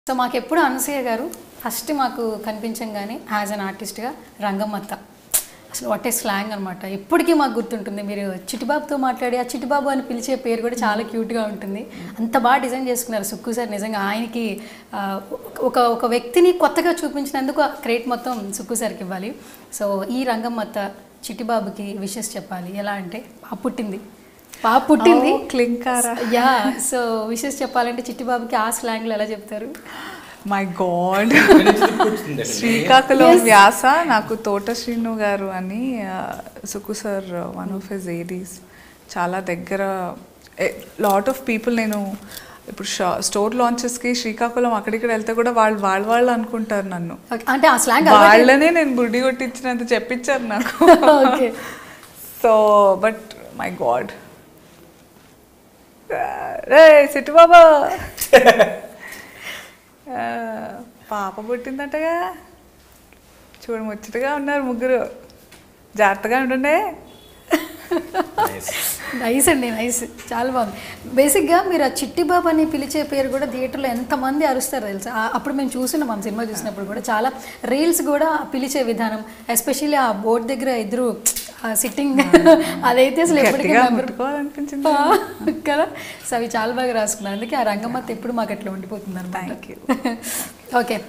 So మాకు ఎప్పుడు అనసూయ గారు ఫస్ట్ మాకు కనిపించంగానే యాజ్ అన్ ఆర్టిస్ట్గా రంగమ్మత్త అసలు వాట్ ఏ స్లాంగ్ అనమాట ఎప్పటికీ మాకు గుర్తుంటుంది మీరు చిటిబాబుతో మాట్లాడి ఆ చిటిబాబు అని పిలిచే పేరు కూడా చాలా క్యూట్గా ఉంటుంది అంత బాగా డిజైన్ చేసుకున్నారు సుక్కు సార్ నిజంగా ఆయనకి ఆ, ఒక ఒక వ్యక్తిని కొత్తగా చూపించినందుకు క్రెడిట్ మొత్తం సుక్కు సార్కి ఇవ్వాలి సో ఈ రంగమ్మత్త చిటిబాబుకి విషెస్ చెప్పాలి ఎలా అంటే పాప పుట్టింది పాప పుట్టింది Oh, Klin Kaara. Yeah so wishes చెప్పాలంటే చిట్టిబాబుకి ఆ స్లాంగ్లో ఎలా చెప్తారు మై గాడ్ ఇక్కడి నుంచి తిప్పుకొచ్చిందండి. శ్రీకాకుళం వ్యాస నాకు తోట శ్రీను గారు అని ఆ, Suku sir one of his ADs చాలా దగ్గర లాట్ ఆఫ్ పీపుల్ నేను ఇప్పుడు స్టోర్ లాంచెస్కి శ్రీకాకుళం అక్కడిక్కడ వెళ్తే కూడా వాళ్ళు వాళ్ళు వాళ్ళు అనుకుంటారు నన్ను Okay, అంటే ఆ స్లాంగ్ వాళ్ళనే నేను బుడ్డి కొట్టించినంత చెప్పించారు నాకు okay so but my god రే సిట్టు బాబా ఆ, పాప పుట్టిందటగా చూడ ముచ్చటగా ఉన్నారు ముగ్గురు జాగ్రత్తగా ఉండండి Nice. నైస్ అండి నైస్ చాలా బాగుంది బేసిక్గా మీరు ఆ చిట్టి బాబు అని పిలిచే పేరు కూడా థియేటర్లో ఎంతమంది అరుస్తారు తెలుసా ఆ- అప్పుడు మేము చూసినాం మన సినిమా చూసినప్పుడు కూడా చాలా రీల్స్ కూడా పిలిచే విధానం ఎస్పెషల్లీ ఆ బోర్డు దగ్గర ఇద్దరు సిట్టింగ్ అదైతే అసలు ఎప్పటికీ గట్టిగా మెమరీ ముట్టుకోవాలనిపించింది కదా సో అవి చాలా బాగా రాసుకున్నారు అందుకే ఆ రంగమ్మత్త ఎప్పుడు మాకు అట్లా ఉండిపోతుంది అనమాట Thank you. ఓకే